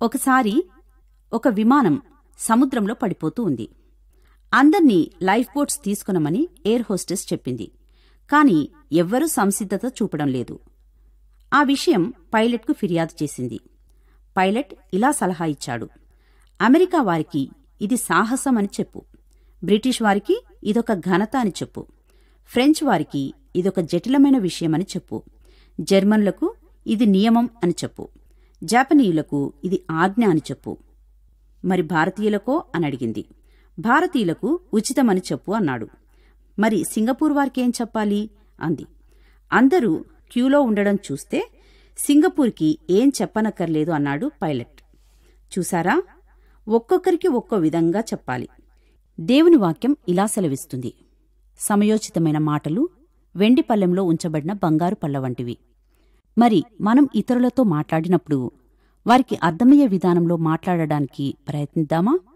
ఒకసారి ఒక విమానం సముద్రంలో పడిపోతూ ఉంది అందర్నీ లైఫ్ బోట్స్ తీసుకునమని ఎయిర్ హోస్టెస్ చెప్పింది కాని ఎవ్వరూ సంసిద్ధత చూపడం లేదు ఆ విషయం పైలట్కు ఫిర్యాదు చేసింది పైలట్ ఇలా సలహా ఇచ్చాడు అమెరికా వారికి ఇది సాహసం అని చెప్పు బ్రిటిష్ వారికి ఇదొక ఘనత అని చెప్పు ఫ్రెంచ్ వారికి ఇదొక జటిలమైన విషయమని చెప్పు జర్మన్లకు ఇది నియమం అని చెప్పు జాపనీయులకు ఇది ఆజ్ఞ అని చెప్పు మరి భారతీయులకో అని అడిగింది భారతీయులకు ఉచితమని చెప్పు అన్నాడు మరి సింగపూర్ వారికేం చెప్పాలి అంది అందరూ క్యూలో ఉండడం చూస్తే సింగపూర్కి ఏం చెప్పనక్కర్లేదు అన్నాడు పైలట్ చూసారా ఒక్కొక్కరికి ఒక్కో విధంగా చెప్పాలి దేవుని వాక్యం ఇలా సెలవిస్తుంది సమయోచితమైన మాటలు వెండి పల్లెంలో ఉంచబడిన బంగారు పళ్ళ వంటివి మరి మనం ఇతరులతో మాట్లాడినప్పుడు వారికి అర్థమయ్యే విధానంలో మాట్లాడడానికి ప్రయత్నిద్దామా